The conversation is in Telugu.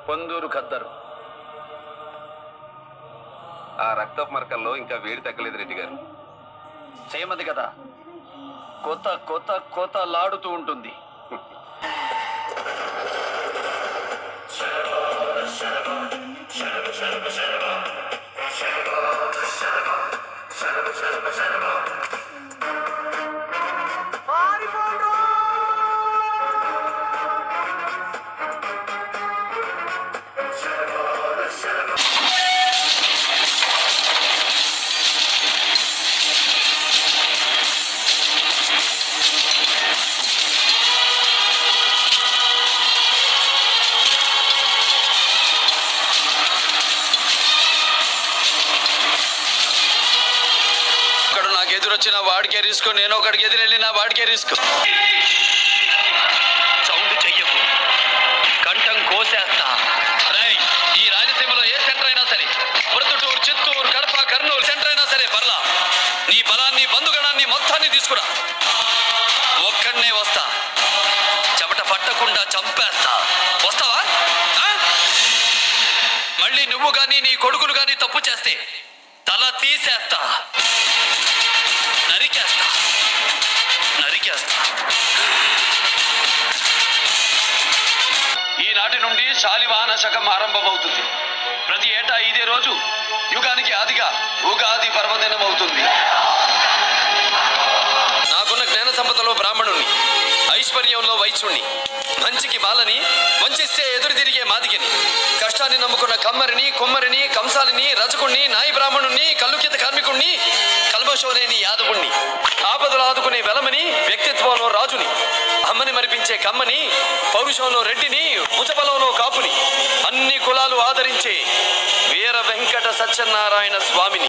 పొందూరు ఖద్దరు ఆ రక్తపు మరకల్లో ఇంకా వేడి తగ్గలేదు రెడ్డి గారు చేయమది కదా కొత్త కొత్త కొత్త లాడుతూ ఉంటుంది ఒకడు నాకు ఎదురొచ్చిన వాడికే రిస్క్ నేను ఒకడికి ఎదురెళ్ళిన వాడికే రిస్క్ సౌండ్ చెయ్యకు కంఠం కోసేస్తా రేయ్, ఈ రాయలసీమలో ఏ సెంటర్ అయినా సరే ప్రొద్దుటూరు చిత్తూరు కడప కర్నూలు సెంటర్ అయినా సరే పర్లా నీ బలాన్ని బంధుగణాన్ని మొత్తాన్ని తీసుకురా ఒక్కడనే వస్తా చెమట పట్టకుండా చంపేస్తా వస్తావా ఆ? మళ్ళీ నువ్వు గాని నీ కొడుకులు గాని తప్పు చేస్తే తల తీసేస్తా నరికేస్తా నరికేస్తా ఈనాటి నుండి శాలివాహన శకం ఆరంభమవుతుంది ప్రతి ఏటా ఇదే రోజు యుగానికి ఆదిగా ఉగాది పర్వదినం అవుతుంది నాకున్న జ్ఞాన సంపదలో బ్రాహ్మణుణ్ణి ఐశ్వర్యంలో వైశ్యుణ్ణి మంచికి బాలని వంచిస్తే ఎదురు తిరిగే మాదిగని కష్టాన్ని నమ్ముకున్న కమ్మరిని కుమ్మరిని కంసాలిని రజకుణ్ణి నాయి బ్రాహ్మణుణ్ణి కల్లుకిత కార్మికుణ్ణి కల్మషోలేని యాదవుణ్ణి ఆపదలు ఆదుకునే వెలమని వ్యక్తిత్వంలో రాజుని అమ్మని మరిపించే కమ్మని పౌరుషంలో రెడ్డిని ముచబలంలో కాపుని అన్ని కులాలు ఆదరించే వీర వెంకట సత్యనారాయణ స్వామిని